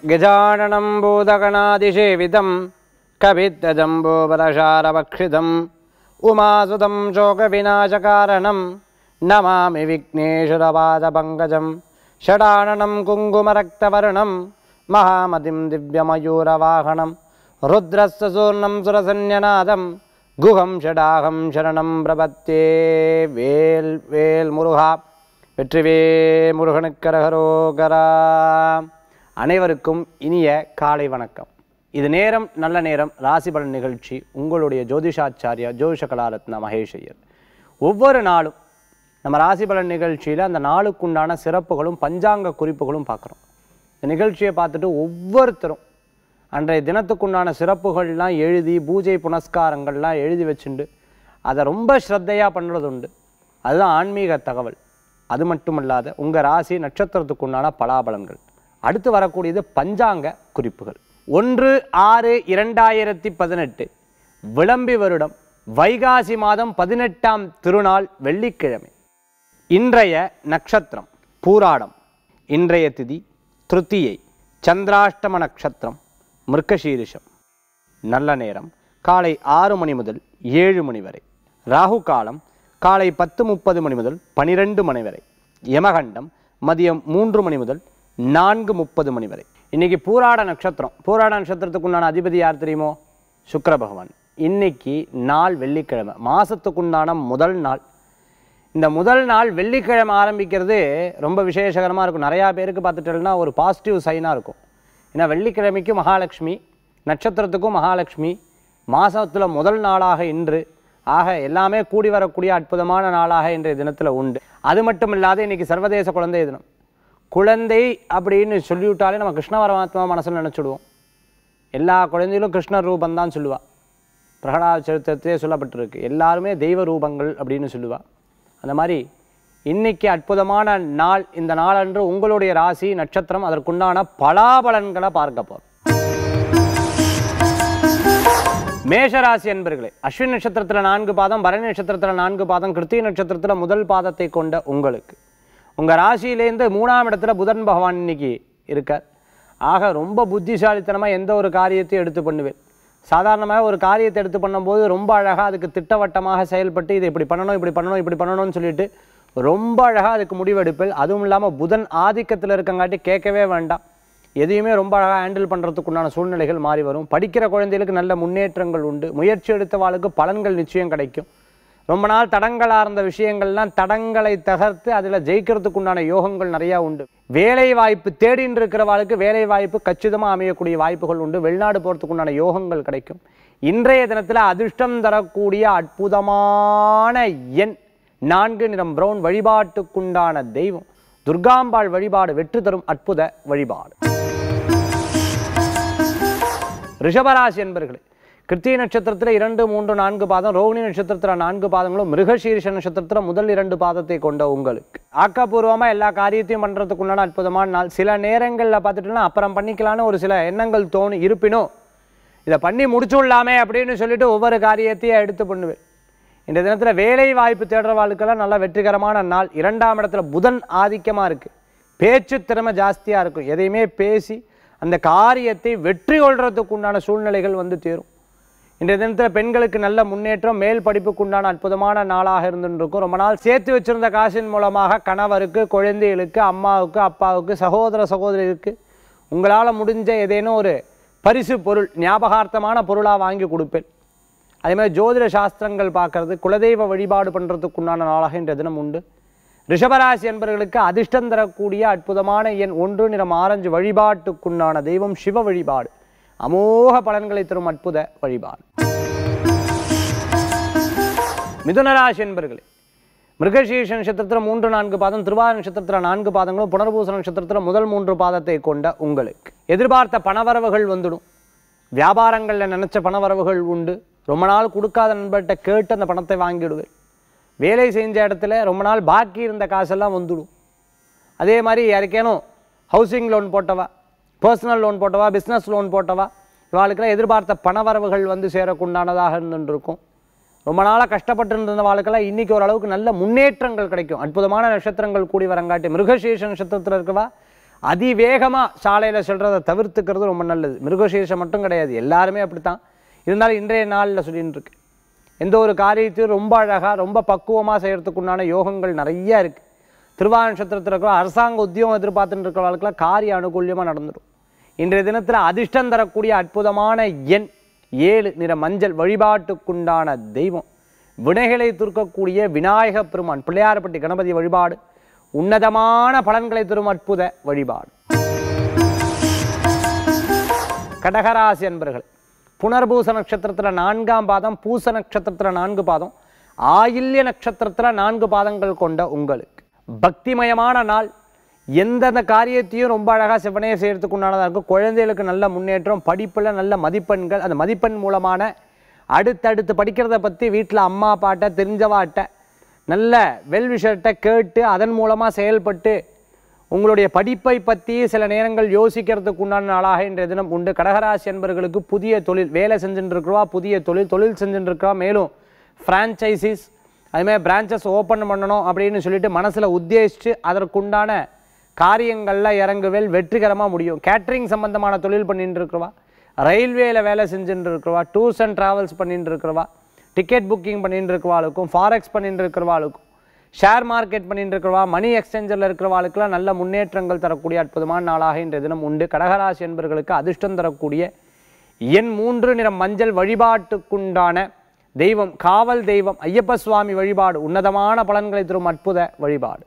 गजाननं भूतगणादिसेवितं कवित्तजम्बोपदशारभक्षितम् उमासुतं शोकविनाशकारणं नमामि विघ्नेश्वरपादपङ्कजं षडाननं कुङ्कुमरक्तवर्णं महामतिं दिव्यमयूरवाहनं रुद्रस्य सूर्णं सुरसन्यनादं गुहं षडाहं शरणं प्रपत्ये வேல் வேல் முருகா வெற்றிவே முருகனுக்கரகரோகரா அனைவருக்கும் இனிய காலை வணக்கம் இது நேரம் நல்ல நேரம் ராசி பலன் நிகழ்ச்சி உங்களுடைய ஜோதிஷாச்சாரியா ஜோதிஷ கலாரத்னா மகேஷ் ஐயர் ஒவ்வொரு நாளும் நம்ம ராசி பலன் நிகழ்ச்சியில் அந்த நாளுக்குண்டான சிறப்புகளும் பஞ்சாங்க குறிப்புகளும் பார்க்குறோம் இந்த நிகழ்ச்சியை பார்த்துட்டு ஒவ்வொருத்தரும் அன்றைய தினத்துக்குண்டான சிறப்புகள்லாம் எழுதி பூஜை புனஸ்காரங்கள்லாம் எழுதி வச்சுண்டு அதை ரொம்ப ஸ்ரத்தையாக பண்ணுறது உண்டு அதுதான் ஆன்மீக தகவல் அது மட்டுமல்லாத உங்கள் ராசி நட்சத்திரத்துக்குண்டான பலாபலன்கள் அடுத்து வரக்கூடியது பஞ்சாங்க குறிப்புகள் ஒன்று ஆறு இரண்டாயிரத்தி பதினெட்டு விளம்பி வருடம் வைகாசி மாதம் பதினெட்டாம் திருநாள் வெள்ளிக்கிழமை இன்றைய நட்சத்திரம் பூராடம் இன்றைய திதி திருத்தியை சந்திராஷ்டம நட்சத்திரம் மிருக்கசீரிஷம் நல்ல நேரம் காலை ஆறு மணி முதல் ஏழு மணி வரை ராகு காலம் காலை பத்து முப்பது மணி முதல் பனிரெண்டு மணி வரை யமகண்டம் மதியம் மூன்று மணி முதல் நான்கு முப்பது மணி வரை இன்னைக்கு பூராட நட்சத்திரம் பூராட நட்சத்திரத்துக்குண்டான அதிபதி யார் தெரியுமோ சுக்கிர பகவான் இன்னைக்கு நாள் வெள்ளிக்கிழமை மாசத்துக்குண்டான முதல் நாள் இந்த முதல் நாள் வெள்ளிக்கிழமை ஆரம்பிக்கிறது ரொம்ப விசேஷகரமாக இருக்கும் நிறையா பேருக்கு பார்த்துட்டோம்னா ஒரு பாசிட்டிவ் சைனாக இருக்கும் ஏன்னா வெள்ளிக்கிழமைக்கும் மகாலட்சுமி நட்சத்திரத்துக்கும் மகாலட்சுமி மாசத்துல முதல் நாளாக இன்று ஆக எல்லாமே கூடி வரக்கூடிய அற்புதமான நாளாக இன்றைய தினத்தில் உண்டு அது மட்டும் இல்லாத இன்னைக்கு சர்வதேச குழந்தை தினம் குழந்தை அப்படின்னு சொல்லிவிட்டாலே நம்ம கிருஷ்ண பரமாத்மா மனசில் நினச்சிடுவோம் எல்லா குழந்தைகளும் கிருஷ்ணர் ரூபம் தான் சொல்லுவா பிரகலாத சரித்திரத்திலே சொல்லப்பட்டிருக்கு எல்லாருமே தெய்வ ரூபங்கள் அப்படின்னு சொல்லுவா அந்த மாதிரி இன்னைக்கு அற்புதமான நாள் இந்த நாளன்று உங்களுடைய ராசி நட்சத்திரம் அதற்குண்டான பலாபலன்களை பார்க்க போறோம் மேஷராசி என்பர்களே அஸ்வின் நட்சத்திரத்தில் நான்கு பாதம் பரணி நட்சத்திரத்தில் நான்கு பாதம் கிருத்திகை நட்சத்திரத்தில் முதல் பாதத்தை கொண்ட உங்களுக்கு உங்கள் ராசியிலேருந்து மூணாம் இடத்துல புதன் பகவான் இன்னைக்கு இருக்கார் ஆக ரொம்ப புத்திசாலித்தனமாக எந்த ஒரு காரியத்தையும் எடுத்து பண்ணுவேன் சாதாரணமாக ஒரு காரியத்தை எடுத்து பண்ணும்போது ரொம்ப அழகாக அதுக்கு திட்டவட்டமாக செயல்பட்டு இதை இப்படி பண்ணணும் இப்படி பண்ணணும் இப்படி பண்ணணும்னு சொல்லிட்டு ரொம்ப அழகாக அதுக்கு முடிவெடுப்பேன் அதுவும் இல்லாமல் புதன் ஆதிக்கத்தில் இருக்கங்காட்டி கேட்கவே வேண்டாம் எதையுமே ரொம்ப அழகாக ஹேண்டில் பண்ணுறதுக்குண்டான சூழ்நிலைகள் மாறி வரும் படிக்கிற குழந்தைகளுக்கு நல்ல முன்னேற்றங்கள் உண்டு முயற்சி எடுத்தவாளுக்கு பலன்கள் நிச்சயம் கிடைக்கும் ரொம்ப நாள் தடங்களாக இருந்த விஷயங்கள்லாம் தடங்களை தகர்த்து அதில் ஜெயிக்கிறதுக்கு உண்டான யோகங்கள் நிறையா உண்டு வேலை வாய்ப்பு தேடின்னு இருக்கிறவாளுக்கு வேலை வாய்ப்பு கச்சிதமாக அமையக்கூடிய வாய்ப்புகள் உண்டு வெளிநாடு போகிறதுக்கு உண்டான யோகங்கள் கிடைக்கும் இன்றைய தினத்தில் அதிர்ஷ்டம் தரக்கூடிய அற்புதமான எண் நான்கு நிறம் பிரவுன் வழிபாட்டுக்குண்டான தெய்வம் துர்காம்பாள் வழிபாடு வெற்றி தரும் அற்புத வழிபாடு ரிஷபராசி என்பர்களே கிருத்திகை நட்சத்திரத்தில் இரண்டு மூன்று நான்கு பாதம் ரோகிணி நட்சத்திரத்தில் நான்கு பாதங்களும் மிருகசீரிஷ நட்சத்திரத்தில் முதல் இரண்டு பாதத்தை கொண்ட உங்களுக்கு ஆக்கப்பூர்வமாக எல்லா காரியத்தையும் பண்ணுறதுக்கு உண்டான அற்புதமான நாள் சில நேரங்களில் பார்த்துட்டோம்னா அப்புறம் பண்ணிக்கலான்னு ஒரு சில எண்ணங்கள் தோணும் இருப்பினும் இதை பண்ணி முடிச்சுடலாமே அப்படின்னு சொல்லிட்டு ஒவ்வொரு காரியத்தையும் எடுத்து பண்ணுவேன் இந்த தினத்தில் வேலை வாய்ப்பு தேடுறவாளுக்கெல்லாம் நல்ல வெற்றிகரமான நாள் இரண்டாம் இடத்துல புதன் ஆதிக்கமாக இருக்குது பேச்சு திறமை ஜாஸ்தியாக இருக்கும் எதையுமே பேசி அந்த காரியத்தை வெற்றி கொள்றதுக்கு உண்டான சூழ்நிலைகள் வந்து சேரும் இன்றைய தினத்தில் பெண்களுக்கு நல்ல முன்னேற்றம் மேல் படிப்புக்கு உண்டான அற்புதமான நாளாக இருந்துருக்கும் ரொம்ப நாள் சேர்த்து வச்சிருந்த காசின் மூலமாக கணவருக்கு குழந்தைகளுக்கு அம்மாவுக்கு அப்பாவுக்கு சகோதர சகோதரிக்கு உங்களால் முடிஞ்ச ஏதேனும் ஒரு பரிசு பொருள் ஞாபகார்த்தமான பொருளாக வாங்கி கொடுப்பேன் அதே மாதிரி ஜோதிட சாஸ்திரங்கள் பார்க்கறது குலதெய்வ வழிபாடு பண்ணுறதுக்கு உண்டான நாளாக இன்றைய தினம் உண்டு ரிஷபராசி என்பவர்களுக்கு அதிர்ஷ்டம் தரக்கூடிய அற்புதமான எண் ஒன்று நிறம் ஆரஞ்சு வழிபாட்டுக்குண்டான தெய்வம் சிவ வழிபாடு அமோக பலன்களை தரும் அற்புத வழிபாடு மிதுனராசி என்பர்களே மிருகசீர்ஷ நட்சத்திரத்தில் மூன்று நான்கு பாதம் திருவாரூர் நட்சத்திரத்தில் நான்கு பாதங்களும் புனர்பூச நட்சத்திரத்தில் முதல் மூன்று பாதத்தை கொண்ட உங்களுக்கு எதிர்பார்த்த பணவரவுகள் வந்துடும் வியாபாரங்களில் நினச்ச பணவரவுகள் உண்டு ரொம்ப நாள் கொடுக்காத நண்பர்கிட்ட கேட்டு அந்த பணத்தை வாங்கிடுவேன் வேலை செஞ்ச இடத்துல ரொம்ப நாள் பாக்கி இருந்த காசெல்லாம் வந்துடும் அதே மாதிரி யாருக்கேனும் ஹவுசிங் லோன் போட்டவா பர்சனல் லோன் போட்டவா பிஸ்னஸ் லோன் போட்டவா இவாளுக்கெல்லாம் எதிர்பார்த்த பணவரவுகள் வந்து சேரக்குண்டானதாக இருந்துருக்கும் ரொம்ப நாளாக கஷ்டப்பட்டு இருந்த வாழ்க்கெல்லாம் இன்னைக்கு ஓரளவுக்கு நல்ல முன்னேற்றங்கள் கிடைக்கும் அற்புதமான நட்சத்திரங்கள் கூடி வரங்காட்டி மிருகசீர்ஷ நட்சத்திரத்தில் இருக்கவா அதிவேகமாக சாலையில் செல்றதை தவிர்த்துக்கிறது ரொம்ப நல்லது மிருகசீரிஷம் மட்டும் கிடையாது எல்லாருமே அப்படித்தான் இருந்தாலும் இன்றைய நாளில் சொல்லிட்டு இருக்கு எந்த ஒரு காரியத்தையும் ரொம்ப அழகாக ரொம்ப பக்குவமாக செய்கிறதுக்கு உண்டான யோகங்கள் நிறைய இருக்குது திருவாரூர் நட்சத்திரத்தில் இருக்கிற அரசாங்க உத்தியோகம் எதிர்பார்த்துட்டு இருக்கிறவர்களுக்கெல்லாம் காரிய அனுகூல்யமாக நடந்துடும் இன்றைய தினத்தில் அதிர்ஷ்டம் தரக்கூடிய அற்புதமான எண் ஏழு நிற மஞ்சள் வழிபாட்டுக்குண்டான தெய்வம் வினைகளை தூர்க்கக்கூடிய விநாயக பெருமான் பிள்ளையார்பட்டி கணபதி வழிபாடு உன்னதமான பலன்களை தரும் அற்புத வழிபாடு கடகராசி அன்பர்கள் புனர்பூச நட்சத்திரத்தில் நான்காம் பாதம் பூச நட்சத்திரத்தில் நான்கு பாதம் ஆயில்ய நட்சத்திரத்தில் நான்கு பாதங்கள் கொண்ட உங்களுக்கு பக்திமயமான நாள் எந்தெந்த காரியத்தையும் ரொம்ப அழகாக செவ்வனையை செய்கிறதுக்கு உண்டானதாக இருக்கும் குழந்தைகளுக்கு நல்ல முன்னேற்றம் படிப்பில் நல்ல மதிப்பெண்கள் அந்த மதிப்பெண் மூலமான அடுத்தடுத்து படிக்கிறத பற்றி வீட்டில் அம்மா அப்பாட்ட தெரிஞ்சவாட்ட நல்ல வெல்விஷர்கிட்ட கேட்டு அதன் மூலமாக செயல்பட்டு உங்களுடைய படிப்பை பற்றி சில நேரங்கள் யோசிக்கிறதுக்கு உண்டான நாளாக இன்றைய தினம் உண்டு கடகராசி என்பவர்களுக்கு புதிய தொழில் வேலை செஞ்சுட்டு இருக்கிறவா புதிய தொழில் தொழில் செஞ்சுட்டு இருக்கிறவா மேலும் ஃப்ரான்ச்சைசிஸ் அதுமாதிரி பிரான்ச்சஸ் ஓப்பன் பண்ணணும் அப்படின்னு சொல்லிட்டு மனசில் உத்தேசித்து அதற்குண்டான காரியங்களில் இறங்குவேல் வெற்றிகரமாக முடியும் கேட்ரிங் சம்பந்தமான தொழில் பண்ணிட்டு இருக்கிறவா ரயில்வேல வேலை செஞ்சுட்டு இருக்கிறவா டூர்ஸ் அண்ட் ட்ராவல்ஸ் பண்ணிட்டு இருக்கிறவா டிக்கெட் புக்கிங் பண்ணிட்டு இருக்கிறவாளுக்கும் ஃபாரெக்ஸ் பண்ணிட்டு இருக்கிறவாளுக்கும் ஷேர் மார்க்கெட் பண்ணிட்டு இருக்கிறவா மணி எக்ஸ்சேஞ்சரில் இருக்கிறவாளுக்கெல்லாம் நல்ல முன்னேற்றங்கள் தரக்கூடிய அற்புதமான நாளாக இன்றைய தினம் உண்டு கடகராசி என்பவர்களுக்கு அதிர்ஷ்டம் தரக்கூடிய எண் மூன்று நிறம் மஞ்சள் வழிபாட்டுக்குண்டான தெய்வம் காவல் தெய்வம் ஐயப்ப சுவாமி வழிபாடு உன்னதமான பலன்களை தரும் அற்புத வழிபாடு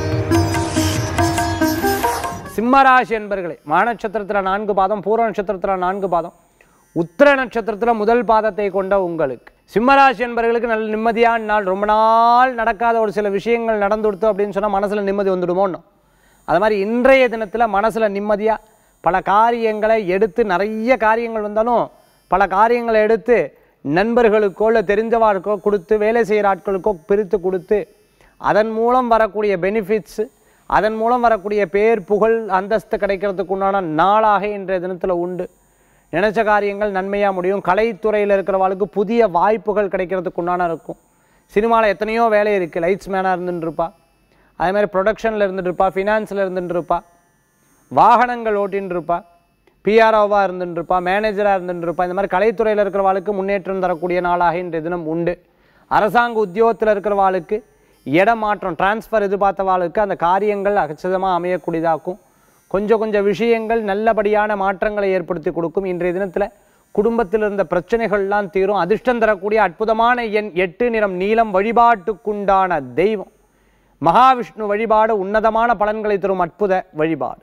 சிம்மராசி என்பர்களே மான நட்சத்திரத்தில் நான்கு பாதம் பூர்வ நட்சத்திரத்தில் நான்கு பாதம் உத்திர நட்சத்திரத்தில் முதல் பாதத்தை கொண்ட உங்களுக்கு சிம்மராசி என்பவர்களுக்கு நல்ல நிம்மதியான நாள் ரொம்ப நாள் நடக்காத ஒரு சில விஷயங்கள் நடந்து கொடுத்து அப்படின்னு சொன்னால் மனசில் நிம்மதி வந்துடுமோன்னு அது மாதிரி இன்றைய தினத்தில் மனசில் நிம்மதியாக பல காரியங்களை எடுத்து நிறைய காரியங்கள் வந்தாலும் பல காரியங்களை எடுத்து நண்பர்களுக்கோ இல்லை தெரிஞ்சவாருக்கோ கொடுத்து வேலை செய்கிற ஆட்களுக்கோ பிரித்து கொடுத்து அதன் மூலம் வரக்கூடிய பெனிஃபிட்ஸு அதன் மூலம் வரக்கூடிய பேர் புகழ் அந்தஸ்து கிடைக்கிறதுக்கு உண்டான நாளாக இன்றைய தினத்தில் உண்டு நினைச்ச காரியங்கள் நன்மையாக முடியும் கலைத்துறையில் இருக்கிறவங்களுக்கு புதிய வாய்ப்புகள் கிடைக்கிறதுக்கு உண்டான இருக்கும் சினிமாவில் எத்தனையோ வேலை இருக்குது லைட்ஸ் மேனாக இருந்துட்டு இருப்பா அதே மாதிரி ப்ரொடக்ஷனில் இருந்துட்டு இருப்பா ஃபினான்ஸில் இருந்துட்டு இருப்பா வாகனங்கள் ஓட்டின்னு இருப்பா பிஆர்ஓவாக இருந்துட்டு இருப்பா மேனேஜராக இருந்துட்டு இருப்பா இந்த மாதிரி கலைத்துறையில் இருக்கிறவாளுக்கு முன்னேற்றம் தரக்கூடிய நாளாக இன்றைய தினம் உண்டு அரசாங்க உத்தியோகத்தில் இருக்கிறவாளுக்கு இடமாற்றம் டிரான்ஸ்ஃபர் எதிர்பார்த்தவாளுக்கு அந்த காரியங்கள் அகச்சிதமாக அமையக்கூடியதாக்கும் கொஞ்சம் கொஞ்சம் விஷயங்கள் நல்லபடியான மாற்றங்களை ஏற்படுத்தி கொடுக்கும் இன்றைய தினத்தில் குடும்பத்தில் இருந்த பிரச்சனைகள்லாம் தீரும் அதிர்ஷ்டம் தரக்கூடிய அற்புதமான எண் எட்டு நிறம் நீலம் வழிபாட்டுக்குண்டான தெய்வம் மகாவிஷ்ணு வழிபாடு உன்னதமான பலன்களை தரும் அற்புத வழிபாடு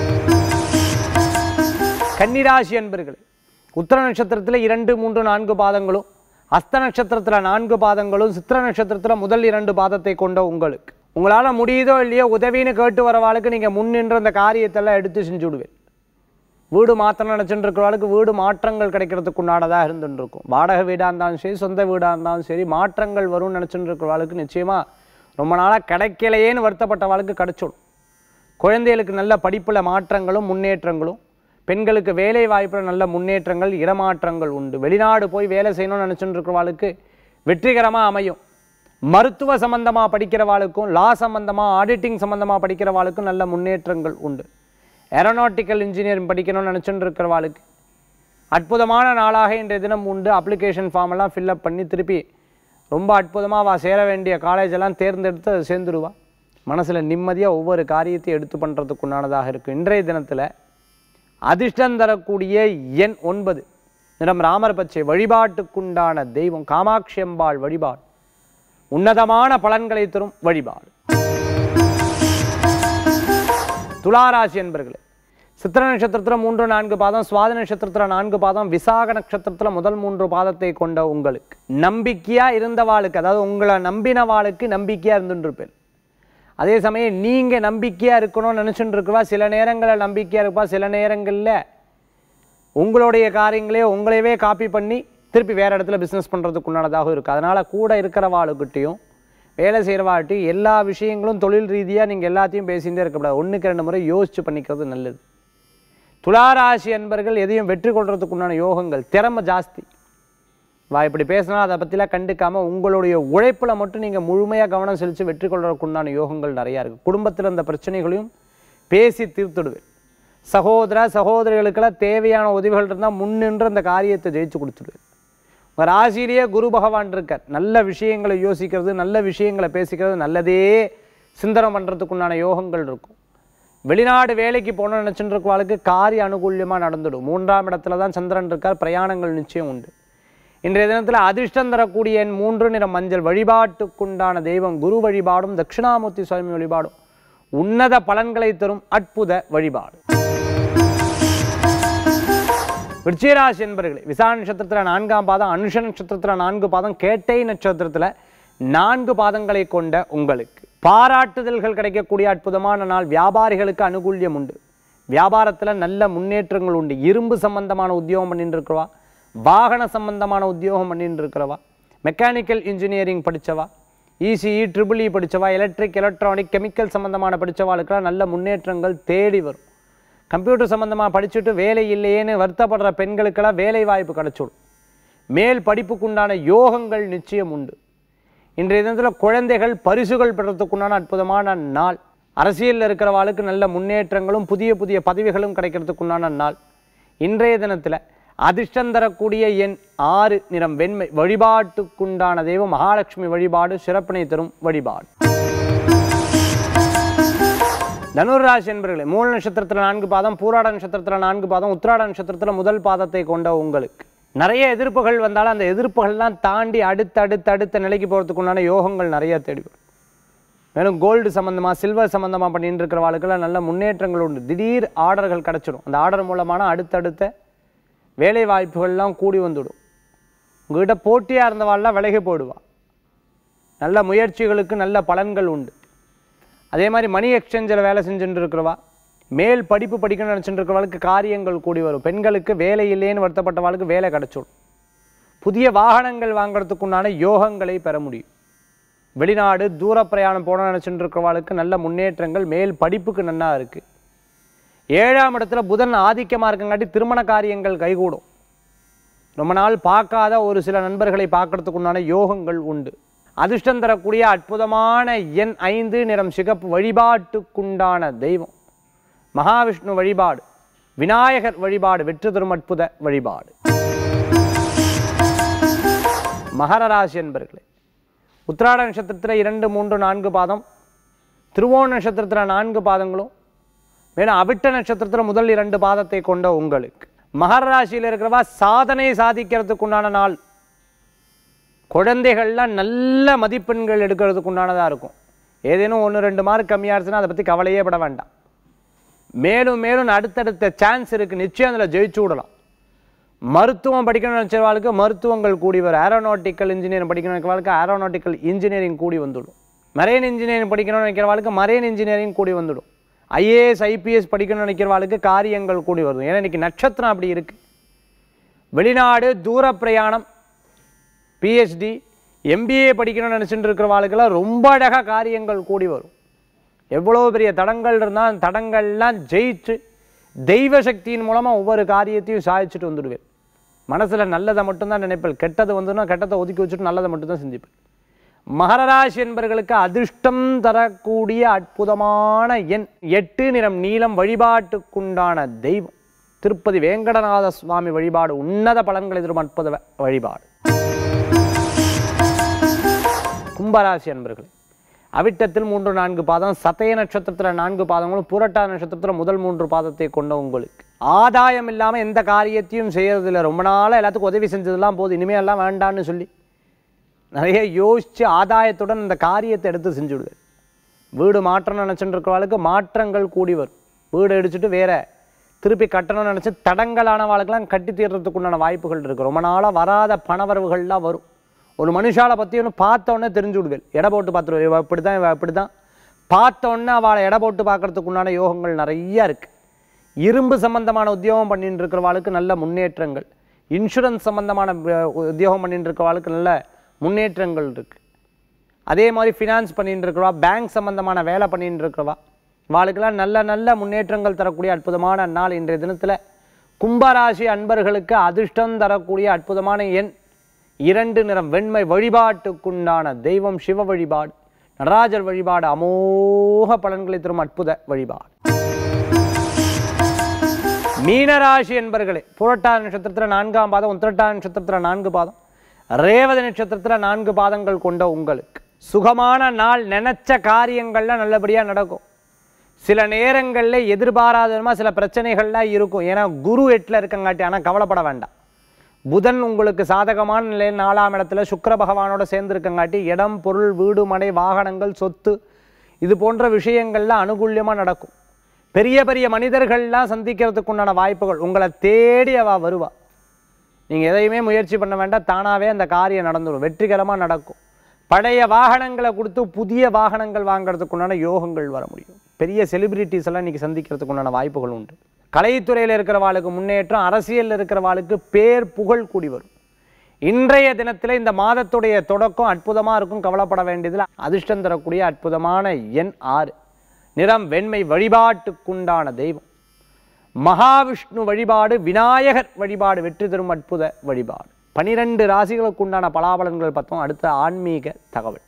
கன்னிராசி என்பர்களே உத்தர நட்சத்திரத்தில் இரண்டு மூன்று நான்கு பாதங்களும் அஸ்த நட்சத்திரத்தில் நான்கு பாதங்களும் சித்திர நட்சத்திரத்தில் முதல் இரண்டு பாதத்தை கொண்ட உங்களுக்கு உங்களால் முடியுதோ இல்லையோ உதவின்னு கேட்டு வரவாளுக்கு நீங்கள் முன்னின்று அந்த காரியத்தெல்லாம் எடுத்து செஞ்சு விடுவேன் வீடு மாற்றம் நினச்சிட்டு இருக்கிறவளுக்கு வீடு மாற்றங்கள் கிடைக்கிறதுக்கு உண்டானதாக இருந்துட்டு இருக்கும் வாடகை வீடாக இருந்தாலும் சரி சொந்த வீடாக இருந்தாலும் சரி மாற்றங்கள் வரும்னு நினச்சிட்டு இருக்கிறவளுக்கு நிச்சயமாக ரொம்ப நாளாக கிடைக்கலையேன்னு வருத்தப்பட்டவாளுக்கு கிடைச்சிடும் குழந்தைகளுக்கு நல்ல படிப்பில் மாற்றங்களும் முன்னேற்றங்களும் பெண்களுக்கு வேலை வாய்ப்பில் நல்ல முன்னேற்றங்கள் இடமாற்றங்கள் உண்டு வெளிநாடு போய் வேலை செய்யணும்னு நினச்சிட்டு இருக்கிறவாளுக்கு வெற்றிகரமாக அமையும் மருத்துவ சம்பந்தமாக படிக்கிறவாளுக்கும் லா சம்பந்தமாக ஆடிட்டிங் சம்பந்தமாக படிக்கிறவாளுக்கும் நல்ல முன்னேற்றங்கள் உண்டு ஏரோநாட்டிக்கல் இன்ஜினியரிங் படிக்கணும்னு நினச்சிட்டு இருக்கிறவாளுக்கு அற்புதமான நாளாக இன்றைய தினம் உண்டு அப்ளிகேஷன் ஃபார்ம் எல்லாம் ஃபில்அப் பண்ணி திருப்பி ரொம்ப அற்புதமாக வா சேர வேண்டிய காலேஜ் எல்லாம் தேர்ந்தெடுத்து அதை சேர்ந்துருவா மனசில் நிம்மதியாக ஒவ்வொரு காரியத்தையும் எடுத்து பண்ணுறதுக்கு உண்டானதாக இருக்குது இன்றைய தினத்தில் அதிர்ஷ்டம் தரக்கூடிய எண் ஒன்பது நிறம் ராமர் பச்சை வழிபாட்டுக்குண்டான தெய்வம் காமாட்சி அம்பாள் வழிபாடு உன்னதமான பலன்களை தரும் வழிபாடு துளாராசி என்பர்களே சித்திர நட்சத்திரத்தில் மூன்று நான்கு பாதம் சுவாதி நட்சத்திரத்தில் நான்கு பாதம் விசாக நட்சத்திரத்தில் முதல் மூன்று பாதத்தை கொண்ட உங்களுக்கு நம்பிக்கையாக இருந்தவாளுக்கு அதாவது உங்களை நம்பினவாளுக்கு நம்பிக்கையாக இருந்துருப்பேன் அதே சமயம் நீங்கள் நம்பிக்கையாக இருக்கணும்னு நினச்சிட்டு இருக்கவா சில நேரங்களில் நம்பிக்கையாக இருப்பா சில நேரங்களில் உங்களுடைய காரியங்களே உங்களையவே காப்பி பண்ணி திருப்பி வேறு இடத்துல பிஸ்னஸ் பண்ணுறதுக்கு உண்டானதாகவும் இருக்குது அதனால் கூட இருக்கிறவாளுக்கிட்டையும் வேலை செய்கிறவாட்டையும் எல்லா விஷயங்களும் தொழில் ரீதியாக நீங்கள் எல்லாத்தையும் பேசிகிட்டே இருக்கக்கூடாது ஒன்றுக்கு ரெண்டு முறை யோசித்து பண்ணிக்கிறது நல்லது துளாராசி அன்பர்கள் எதையும் வெற்றி கொள்றதுக்கு உண்டான யோகங்கள் திறமை ஜாஸ்தி வா இப்படி பேசினா அதை பற்றிலாம் கண்டுக்காம உங்களுடைய உழைப்பில் மட்டும் நீங்கள் முழுமையாக கவனம் செலுத்தி வெற்றி கொள்றதுக்கு உண்டான யோகங்கள் நிறையா இருக்குது குடும்பத்தில் இருந்த பிரச்சனைகளையும் பேசி தீர்த்துடுவேன் சகோதர சகோதரிகளுக்கெல்லாம் தேவையான உதவிகள் இருந்தால் முன்னின்று அந்த காரியத்தை ஜெயிச்சு கொடுத்துடுவேன் உங்கள் ராசியிலேயே குரு பகவான் இருக்கார் நல்ல விஷயங்களை யோசிக்கிறது நல்ல விஷயங்களை பேசிக்கிறது நல்லதே சிந்தனை பண்ணுறதுக்குண்டான யோகங்கள் இருக்கும் வெளிநாடு வேலைக்கு போகணும்னு நினச்சிட்டு இருக்கவாளுக்கு காரிய அனுகூல்யமாக நடந்துடும் மூன்றாம் இடத்துல தான் சந்திரன் இருக்கார் பிரயாணங்கள் நிச்சயம் உண்டு இன்றைய தினத்தில் அதிர்ஷ்டம் தரக்கூடிய என் மூன்று நிற மஞ்சள் வழிபாட்டுக்குண்டான தெய்வம் குரு வழிபாடும் தட்சிணாமூர்த்தி சுவாமி வழிபாடும் உன்னத பலன்களை தரும் அற்புத வழிபாடு விருச்சிகராசி என்பர்களே விசா நட்சத்திரத்தில் நான்காம் பாதம் அனுஷ நட்சத்திரத்தில் நான்கு பாதம் கேட்டை நட்சத்திரத்தில் நான்கு பாதங்களை கொண்ட உங்களுக்கு பாராட்டுதல்கள் கிடைக்கக்கூடிய அற்புதமான நாள் வியாபாரிகளுக்கு அனுகூல்யம் உண்டு வியாபாரத்தில் நல்ல முன்னேற்றங்கள் உண்டு இரும்பு சம்பந்தமான உத்தியோகம் பண்ணிட்டு இருக்கிறவா வாகன சம்பந்தமான உத்தியோகம் பண்ணிட்டு இருக்கிறவா மெக்கானிக்கல் இன்ஜினியரிங் படித்தவா இசிஇ ட்ரிபிள் இ படித்தவா எலக்ட்ரிக் எலக்ட்ரானிக் கெமிக்கல் சம்பந்தமான படித்தவாளுக்கெல்லாம் நல்ல முன்னேற்றங்கள் தேடி வரும் கம்ப்யூட்டர் சம்மந்தமாக படிச்சுட்டு வேலை இல்லையேன்னு வருத்தப்படுற பெண்களுக்கெல்லாம் வேலை வாய்ப்பு கிடைச்சிடும் மேல் படிப்புக்குண்டான யோகங்கள் நிச்சயம் உண்டு இன்றைய தினத்தில் குழந்தைகள் பரிசுகள் பெறத்துக்குண்டான அற்புதமான நாள் அரசியலில் இருக்கிறவாளுக்கு நல்ல முன்னேற்றங்களும் புதிய புதிய பதவிகளும் கிடைக்கிறதுக்குண்டான நாள் இன்றைய தினத்தில் அதிர்ஷ்டம் தரக்கூடிய எண் ஆறு நிறம் வெண்மை வழிபாட்டுக்குண்டான தெய்வம் மகாலட்சுமி வழிபாடு சிறப்பினை தரும் வழிபாடு தனுராசி என்பர்களே மூல நட்சத்திரத்தில் நான்கு பாதம் பூராட நட்சத்திரத்தில் நான்கு பாதம் உத்திராட நட்சத்திரத்தில் முதல் பாதத்தை கொண்ட உங்களுக்கு நிறைய எதிர்ப்புகள் வந்தாலும் அந்த எதிர்ப்புகள்லாம் தாண்டி அடுத்த அடுத்த அடுத்த நிலைக்கு போகிறதுக்கு உண்டான யோகங்கள் நிறைய தேடி வரும் மேலும் கோல்டு சம்மந்தமாக சில்வர் சம்மந்தமாக பண்ணிட்டு இருக்கிறவாளுக்கெல்லாம் நல்ல முன்னேற்றங்கள் உண்டு திடீர் ஆர்டர்கள் கிடச்சிடும் அந்த ஆர்டர் மூலமான அடுத்தடுத்த வேலை வாய்ப்புகள்லாம் கூடி வந்துடும் உங்ககிட்ட போட்டியாக இருந்தவாள்லாம் விலகி போயிடுவா நல்ல முயற்சிகளுக்கு நல்ல பலன்கள் உண்டு அதே மாதிரி மணி எக்ஸ்சேஞ்சில் வேலை செஞ்சுட்டு இருக்கிறவா மேல் படிப்பு படிக்கணும்னு நினச்சிட்டு இருக்கிறவளுக்கு காரியங்கள் கூடி வரும் பெண்களுக்கு வேலை இல்லைன்னு வருத்தப்பட்டவாளுக்கு வேலை கிடச்சிடும் புதிய வாகனங்கள் வாங்குறதுக்குண்டான யோகங்களை பெற முடியும் வெளிநாடு தூர பிரயாணம் போகணும்னு நினச்சிட்டு இருக்கிறவாளுக்கு நல்ல முன்னேற்றங்கள் மேல் படிப்புக்கு நன்னா இருக்குது ஏழாம் இடத்துல புதன் ஆதிக்கமாக இருக்கங்காட்டி திருமண காரியங்கள் கைகூடும் ரொம்ப நாள் பார்க்காத ஒரு சில நண்பர்களை பார்க்கறதுக்குண்டான யோகங்கள் உண்டு அதிர்ஷ்டம் தரக்கூடிய அற்புதமான எண் ஐந்து நிறம் சிகப்பு வழிபாட்டுக்குண்டான தெய்வம் மகாவிஷ்ணு வழிபாடு விநாயகர் வழிபாடு வெற்றி தரும் அற்புத வழிபாடு மகர ராசி என்பர்களே உத்திராட நட்சத்திரத்தில் இரண்டு மூன்று நான்கு பாதம் திருவோண நட்சத்திரத்தில் நான்கு பாதங்களும் மேலும் அவிட்ட நட்சத்திரத்தில் முதல் இரண்டு பாதத்தை கொண்ட உங்களுக்கு மகர ராசியில் இருக்கிறவா சாதனை சாதிக்கிறதுக்கு உண்டான நாள் குழந்தைகள்லாம் நல்ல மதிப்பெண்கள் எடுக்கிறதுக்கு உண்டானதாக இருக்கும் ஏதேனும் ஒன்று ரெண்டு மார்க் கம்மியாக இருந்துச்சுன்னா அதை பற்றி கவலையே பட வேண்டாம் மேலும் மேலும் அடுத்தடுத்த சான்ஸ் இருக்குது நிச்சயம் அதில் ஜெயிச்சு விடலாம் மருத்துவம் படிக்கணும்னு நினச்சவாளுக்கு மருத்துவங்கள் கூடி வரும் ஏரோநாட்டிக்கல் இன்ஜினியரிங் படிக்கணும்னு நினைக்கிறவாளுக்கு ஏரோநாட்டிக்கல் இன்ஜினியரிங் கூடி வந்துடும் மரைன் இன்ஜினியரிங் படிக்கணும்னு நினைக்கிறவாளுக்கு மரைன் இன்ஜினியரிங் கூடி வந்துடும் ஐஏஎஸ் ஐபிஎஸ் படிக்கணும்னு நினைக்கிறவாளுக்கு காரியங்கள் கூடி வரும் ஏன்னா இன்னைக்கு நட்சத்திரம் அப்படி இருக்குது வெளிநாடு தூர பிரயாணம் பிஹெச்டி எம்பிஏ படிக்கணும்னு நினச்சிட்டு இருக்கிறவாளுக்கெல்லாம் ரொம்ப அழகாக காரியங்கள் கூடி வரும் எவ்வளோ பெரிய தடங்கள் இருந்தால் அந்த தடங்கள்லாம் ஜெயிச்சு தெய்வ சக்தியின் மூலமாக ஒவ்வொரு காரியத்தையும் சாதிச்சுட்டு வந்துடுவேன் மனசில் நல்லதை மட்டும்தான் நினைப்பேன் கெட்டது வந்துன்னா கெட்டதை ஒதுக்கி வச்சுட்டு நல்லதை மட்டும்தான் சிந்திப்பேன் மகர ராசி என்பர்களுக்கு அதிர்ஷ்டம் தரக்கூடிய அற்புதமான எண் எட்டு நிறம் நீலம் வழிபாட்டுக்குண்டான தெய்வம் திருப்பதி வேங்கடநாத சுவாமி வழிபாடு உன்னத பலன்களை தரும் அற்புத வ- வழிபாடு கும்பராசி அன்பர்களே அவிட்டத்தில் மூன்று நான்கு பாதம் சதய நட்சத்திரத்தில் நான்கு பாதங்களும் புரட்டா நட்சத்திரத்தில் முதல் மூன்று பாதத்தை கொண்ட உங்களுக்கு ஆதாயம் இல்லாமல் எந்த காரியத்தையும் செய்யறதில்ல ரொம்ப நாளாக எல்லாத்துக்கும் உதவி செஞ்சதெல்லாம் போதும் இனிமேல் எல்லாம் வேண்டான்னு சொல்லி நிறைய யோசித்து ஆதாயத்துடன் இந்த காரியத்தை எடுத்து செஞ்சுடுவேன் வீடு மாற்றணும்னு நினச்சிட்டு இருக்கிறவளுக்கு மாற்றங்கள் கூடி வரும் வீடு இடிச்சிட்டு வேற திருப்பி கட்டணும்னு நினச்சி தடங்கலானவாளுக்கெல்லாம் கட்டி தீர்றதுக்கு உண்டான வாய்ப்புகள் இருக்குது ரொம்ப நாளாக வராத பணவரவுகள்லாம் வரும் ஒரு மனுஷாலை பற்றி ஒன்று பார்த்த உடனே தெரிஞ்சு விடுவேன் எடை போட்டு பார்த்துருவேன் இவ இப்படி தான் இவ இப்படி தான் பார்த்த உடனே அவளை எடை போட்டு பார்க்கறதுக்கு உண்டான யோகங்கள் நிறைய இருக்குது இரும்பு சம்பந்தமான உத்தியோகம் பண்ணிட்டு இருக்கிறவாளுக்கு நல்ல முன்னேற்றங்கள் இன்சூரன்ஸ் சம்பந்தமான அஹ், உத்தியோகம் பண்ணிட்டு இருக்கிறவாளுக்கு நல்ல முன்னேற்றங்கள் இருக்குது அதே மாதிரி ஃபினான்ஸ் பண்ணிட்டு இருக்கிறவா பேங்க் சம்பந்தமான வேலை பண்ணிட்டு இருக்கிறவா வாளுக்கெல்லாம் நல்ல நல்ல முன்னேற்றங்கள் தரக்கூடிய அற்புதமான நாள் இன்றைய தினத்தில் கும்பராசி அன்பர்களுக்கு அதிர்ஷ்டம் தரக்கூடிய அற்புதமான எண் இரண்டு நிறம் வெண்மை வழிபாட்டுக்குண்டான தெய்வம் சிவ வழிபாடு நடராஜர் வழிபாடு அமோக பலன்களை தரும் அற்புத வழிபாடு மீனராசி என்பர்களே புரட்டாதி நட்சத்திரத்தில் நான்காம் பாதம் உத்திரட்டாதி நட்சத்திரத்தில் நான்கு பாதம் ரேவதி நட்சத்திரத்தில் நான்கு பாதங்கள் கொண்ட உங்களுக்கு சுகமான நாள் நினைச்ச காரியங்கள்லாம் நல்லபடியாக நடக்கும் சில நேரங்களில் எதிர்பாராத விதமா சில பிரச்சனைகள்லாம் இருக்கும் ஏன்னா குரு எட்டில் இருக்கங்காட்டி ஆனால் கவலைப்பட வேண்டாம் புதன் உங்களுக்கு சாதகமான நிலையில் நாலாம் இடத்துல சுக்கிர பகவானோட சேர்ந்துருக்கங்காட்டி இடம் பொருள் வீடு மனை வாகனங்கள் சொத்து இது போன்ற விஷயங்கள்லாம் அனுகூல்யமாக நடக்கும் பெரிய பெரிய மனிதர்கள்லாம் சந்திக்கிறதுக்கு உண்டான வாய்ப்புகள் உங்களை தேடி அவ வருவா நீங்கள் எதையுமே முயற்சி பண்ண வேண்டாம் தானாகவே அந்த காரியம் நடந்துடும் வெற்றிகரமாக நடக்கும் பழைய வாகனங்களை கொடுத்து புதிய வாகனங்கள் வாங்குறதுக்கு உண்டான யோகங்கள் வர முடியும் பெரிய செலிபிரிட்டிஸ் எல்லாம் இன்னைக்கு சந்திக்கிறதுக்கு உண்டான வாய்ப்புகள் உண்டு கலைத்துறையில் இருக்கிறவாளுக்கு முன்னேற்றம் அரசியலில் இருக்கிறவாளுக்கு பேர் புகழ் கூடி வரும் இன்றைய தினத்தில் இந்த மாதத்துடைய தொடக்கம் அற்புதமாக இருக்கும் கவலைப்பட வேண்டியதில் அதிர்ஷ்டம் தரக்கூடிய அற்புதமான எண் ஆறு நிறம் வெண்மை வழிபாட்டுக்குண்டான தெய்வம் மகாவிஷ்ணு வழிபாடு விநாயகர் வழிபாடு வெற்றி தரும் அற்புத வழிபாடு பனிரெண்டு ராசிகளுக்கு உண்டான பலாபலன்கள் பார்த்தோம் அடுத்த ஆன்மீக தகவல்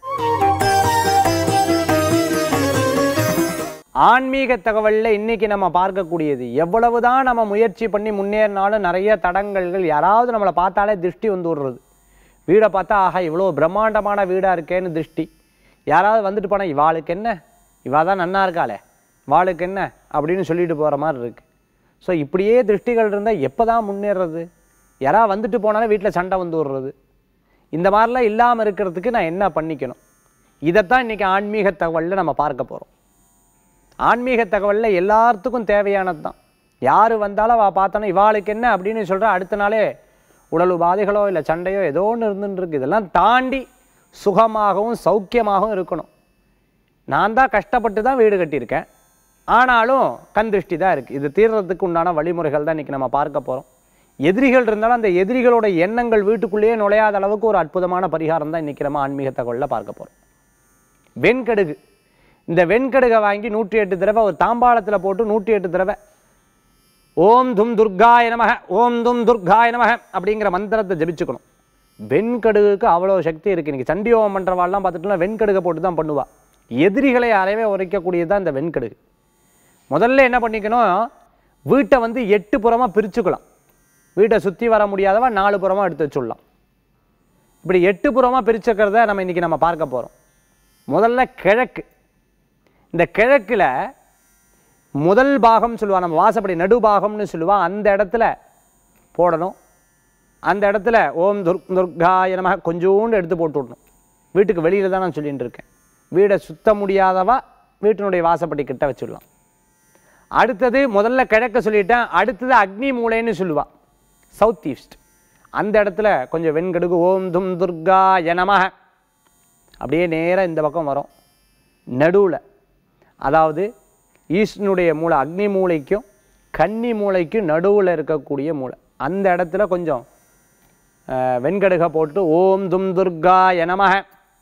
ஆன்மீக தகவலில் இன்னைக்கு நம்ம பார்க்கக்கூடியது எவ்வளவுதான் நம்ம முயற்சி பண்ணி முன்னேறினாலும் நிறைய தடங்கல்கள் யாராவது நம்மளை பார்த்தாலே திருஷ்டி வந்து விடுறது வீடை பார்த்தா ஆஹா இவ்வளோ பிரம்மாண்டமான வீடாக இருக்கேன்னு திருஷ்டி யாராவது வந்துட்டு போனால் இவாளுக்கு என்ன இவா தான் நன்னா இருக்காளே இவாளுக்கு என்ன அப்படின்னு சொல்லிட்டு போகிற மாதிரி இருக்கு ஸோ இப்படியே திருஷ்டிகள் இருந்தால் எப்போ தான் முன்னேறது யாராவது வந்துட்டு போனாலே வீட்டில் சண்டை வந்து விடுறது இந்த மாதிரிலாம் இல்லாமல் இருக்கிறதுக்கு நான் என்ன பண்ணிக்கணும் இதைத்தான் இன்றைக்கி ஆன்மீக தகவலில் நம்ம பார்க்க போகிறோம் ஆன்மீக தகவலில் எல்லாத்துக்கும் தேவையானது தான் யார் வந்தாலும் அவள் பார்த்தோன்னா இவாளுக்கு என்ன அப்படின்னு சொல்கிறா அடுத்த நாளே உடல் உபாதைகளோ இல்லை சண்டையோ ஏதோ ஒன்று இருந்துன்னு இருக்கு இதெல்லாம் தாண்டி சுகமாகவும் சௌக்கியமாகவும் இருக்கணும் நான் தான் கஷ்டப்பட்டு தான் வீடு கட்டியிருக்கேன் ஆனாலும் கண் திருஷ்டி தான் இருக்குது இது தீர்றதுக்கு உண்டான வழிமுறைகள் தான் இன்றைக்கி நம்ம பார்க்க போகிறோம் எதிரிகள் இருந்தாலும் அந்த எதிரிகளோட எண்ணங்கள் வீட்டுக்குள்ளேயே நுழையாத அளவுக்கு ஒரு அற்புதமான பரிகாரம் தான் இன்றைக்கி நம்ம ஆன்மீக தகவலில் பார்க்க போகிறோம் வெண்கடுகு இந்த வெண்கடுகை வாங்கி நூற்றி எட்டு தடவை ஒரு தாம்பாளத்தில் போட்டு நூற்றி எட்டு தடவை ஓம் தும் துர்காய நமக ஓம் தும் துர்காய நமக அப்படிங்கிற மந்திரத்தை ஜபிச்சுக்கணும் வெண்கடுகுக்கு அவ்வளோ சக்தி இருக்குது இன்றைக்கி சண்டி ஹோமம் பண்ணுறவாள்லாம் பார்த்துட்டோம்னா வெண்கடுகை போட்டு தான் பண்ணுவா எதிரிகளை அறவே உரைக்கக்கூடியது தான் இந்த வெண்கடுகு முதல்ல என்ன பண்ணிக்கணும் வீட்டை வந்து எட்டு புறமாக பிரிச்சுக்கலாம் வீட்டை சுற்றி வர முடியாதவா நாலு புறமாக எடுத்து வச்சுடலாம் இப்படி எட்டு புறமாக பிரிச்சுக்கிறத நம்ம இன்றைக்கி நம்ம பார்க்க போகிறோம் முதல்ல கிழக்கு இந்த கிழக்கில் முதல் பாகம் சொல்லுவா நம்ம வாசப்படி நடுபாகம்னு சொல்லுவா அந்த இடத்துல போடணும் அந்த இடத்துல ஓம் துர் துர்காய நம கொஞ்சோண்டு எடுத்து போட்டு விடணும் வீட்டுக்கு வெளியில் தான் நான் சொல்லிட்டு இருக்கேன் வீடை சுத்த முடியாதவா வீட்டினுடைய வாசப்படி கிட்ட வச்சுடலாம் அடுத்தது முதல்ல கிழக்க சொல்லிட்டேன் அடுத்தது அக்னி மூலைன்னு சொல்லுவா சவுத் ஈஸ்ட் அந்த இடத்துல கொஞ்சம் வெண்கடுகு ஓம் தும் துர்கா நமஹ அப்படியே நேராக இந்த பக்கம் வரும் நடுவில் அதாவது ஈஸ்டனுடைய மூளை அக்னி மூளைக்கும் கன்னி மூளைக்கும் நடுவில் இருக்கக்கூடிய மூளை அந்த இடத்துல கொஞ்சம் அஹ், வெண்கடுகை போட்டு ஓம் தும் துர்கா நமஹ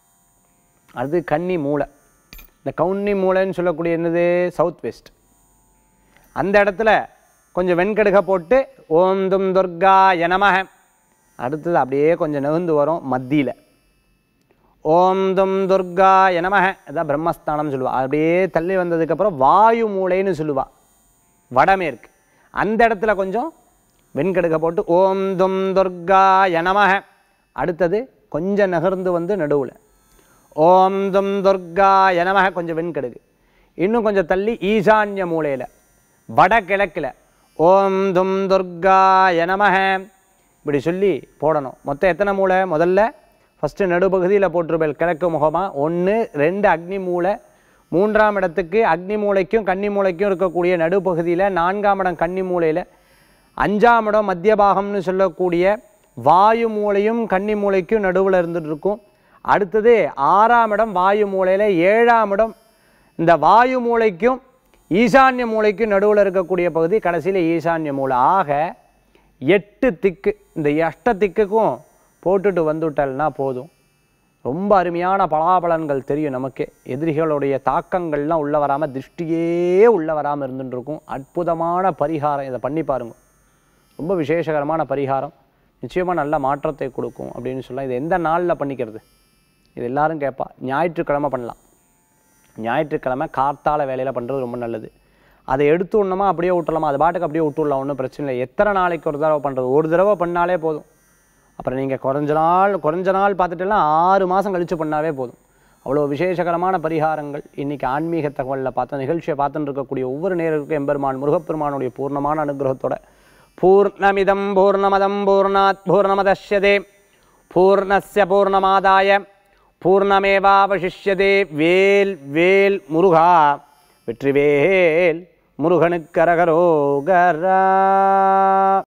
அது கன்னி மூளை இந்த கவுன்னி மூளைன்னு சொல்லக்கூடிய என்னது சவுத் வெஸ்ட் அந்த இடத்துல கொஞ்சம் வெண்கடுகை போட்டு ஓம் தும் துர்கா நமஹ அடுத்தது அப்படியே கொஞ்சம் நகர்ந்து வரும் மத்தியில் ஓம் தும் துர்கா நமஹ அதான் பிரம்மஸ்தானம் சொல்லுவா அப்படியே தள்ளி வந்ததுக்கப்புறம் வாயு மூலைன்னு சொல்லுவா வடமேற்கு அந்த இடத்துல கொஞ்சம் வெண்கடுகை போட்டு ஓம் தும் துர்கா நமஹ அடுத்தது கொஞ்சம் நகர்ந்து வந்து நடுவில் ஓம் தும் துர்கா நமஹ கொஞ்சம் வெண்கடுகு இன்னும் கொஞ்சம் தள்ளி ஈசான்ய மூலையில் வடகிழக்கில் ஓம் தும் துர்கா நமஹ இப்படி சொல்லி போடணும் மொத்தம் எத்தனை மூளை முதல்ல ஃபஸ்ட்டு நடுப்பகுதியில் போட்டிருப்பேன் கிழக்கு முகமாக ஒன்று ரெண்டு அக்னி மூலை மூன்றாம் இடத்துக்கு அக்னி மூலைக்கும் கன்னி மூலைக்கும் இருக்கக்கூடிய நடுப்பகுதியில் நான்காம் இடம் கன்னி மூலையில் அஞ்சாம் இடம் மத்திய பாகம்னு சொல்லக்கூடிய வாயு மூலையும் கன்னி மூலைக்கும் நடுவில் இருந்துட்டு இருக்கும் அடுத்தது ஆறாம் இடம் வாயு மூலையில் ஏழாம் இடம் இந்த வாயு மூலைக்கும் ஈசான்ய மூலைக்கும் நடுவில் இருக்கக்கூடிய பகுதி கடைசியில் ஈசான்ய மூலை ஆக எட்டு திக்கு இந்த அஷ்ட திக்குக்கும் போட்டுட்டு வந்துவிட்டல்னா போதும் ரொம்ப அருமையான பலாபலன்கள் தெரியும் நமக்கு எதிரிகளுடைய தாக்கங்கள்லாம் உள்ள வராமல் திருஷ்டியே உள்ள வராமல் இருந்துட்டு இருக்கும் அற்புதமான பரிகாரம் இதை பண்ணி பாருங்க ரொம்ப விசேஷகரமான பரிகாரம் நிச்சயமாக நல்ல மாற்றத்தை கொடுக்கும் அப்படின்னு சொல்லலாம் இது எந்த நாளில் பண்ணிக்கிறது இது எல்லாரும் கேட்பா ஞாயிற்றுக்கிழமை பண்ணலாம் ஞாயிற்றுக்கிழமை கார்த்தால வேலையில் பண்ணுறது ரொம்ப நல்லது அதை எடுத்து விடணுமா அப்படியே விட்டுறலாமா அது பாட்டுக்கு அப்படியே விட்டுடலாம் ஒன்றும் பிரச்சனை இல்லை எத்தனை நாளைக்கு ஒரு தடவை பண்ணுறது ஒரு தடவை பண்ணாலே போதும் அப்புறம் நீங்கள் குறைஞ்ச நாள் குறைஞ்ச நாள் பார்த்துட்டுலாம் ஆறு மாதம் கழித்து பண்ணாவே போதும் அவ்வளோ விசேஷகரமான பரிகாரங்கள் இன்றைக்கி ஆன்மீக தகவலில் பார்த்த நிகழ்ச்சியை பார்த்துட்டு இருக்கக்கூடிய ஒவ்வொரு நேருக்கும் எம்பெருமான் முருகப்பெருமானுடைய பூர்ணமான அனுகிரகத்தோட பூர்ணமிதம் பூர்ணமதம் பூர்ணாத் பூர்ணமதஷ்யதே பூர்ணஸ்ய பூர்ணமாதாய பூர்ணமேவாவசிஷ்யதே வேல் வேல் முருகா வெற்றிவேல் முருகனுக்கரகரோகரா